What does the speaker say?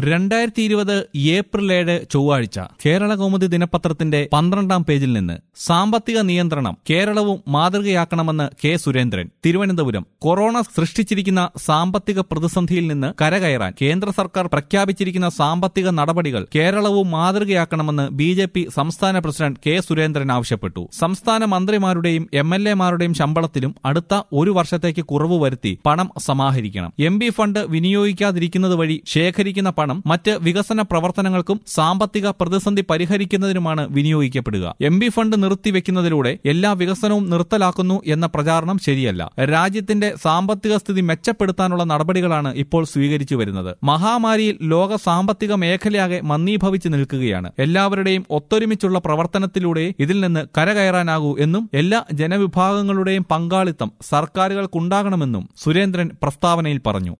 രണ്ടായിരത്തി ഇരുപത് ഏപ്രിൽ ഏഴ് ചൊവ്വാഴ്ച കേരള കൗമുദി ദിനപത്രത്തിന്റെ പന്ത്രണ്ടാം പേജിൽ നിന്ന് സാമ്പത്തിക നിയന്ത്രണം കേരളവും മാതൃകയാക്കണമെന്ന് കെ സുരേന്ദ്രൻ തിരുവനന്തപുരം കൊറോണ സൃഷ്ടിച്ചിരിക്കുന്ന സാമ്പത്തിക പ്രതിസന്ധിയിൽ നിന്ന് കരകയറാൻ കേന്ദ്ര സർക്കാർ പ്രഖ്യാപിച്ചിരിക്കുന്ന സാമ്പത്തിക നടപടികൾ കേരളവും മാതൃകയാക്കണമെന്ന് ബി ജെ പി സംസ്ഥാന പ്രസിഡന്റ് കെ സുരേന്ദ്രൻ ആവശ്യപ്പെട്ടു സംസ്ഥാന മന്ത്രിമാരുടെയും എം എൽ എമാരുടെയും ശമ്പളത്തിലും അടുത്ത ഒരു വർഷത്തേക്ക് കുറവ് വരുത്തി പണം സമാഹരിക്കണം എം ബി ഫണ്ട് വിനിയോഗിക്കാതിരിക്കുന്നത് വഴി ശേഖരിക്കുന്ന പണം മറ്റ് വികസന പ്രവർത്തനങ്ങൾക്കും സാമ്പത്തിക പ്രതിസന്ധി പരിഹരിക്കുന്നതിനുമാണ് വിനിയോഗിക്കപ്പെടുക എം ബി ഫണ്ട് നിർത്തിവെക്കുന്നതിലൂടെ എല്ലാ വികസനവും നിർത്തലാക്കുന്നു എന്ന പ്രചാരണം ശരിയല്ല രാജ്യത്തിന്റെ സാമ്പത്തിക സ്ഥിതി മെച്ചപ്പെടുത്താനുള്ള നടപടികളാണ് ഇപ്പോൾ സ്വീകരിച്ചു വരുന്നത് മഹാമാരിയിൽ ലോക സാമ്പത്തിക മേഖലയാകെ മന്ദീഭവിച്ചു നിൽക്കുകയാണ് എല്ലാവരുടെയും ഒത്തൊരുമിച്ചുള്ള പ്രവർത്തനത്തിലൂടെ ഇതിൽ നിന്ന് കരകയറാനാകൂ എന്നും എല്ലാ ജനവിഭാഗങ്ങളുടെയും പങ്കാളിത്തം സർക്കാരുകൾക്കുണ്ടാകണമെന്നും സുരേന്ദ്രൻ പ്രസ്താവനയിൽ പറഞ്ഞു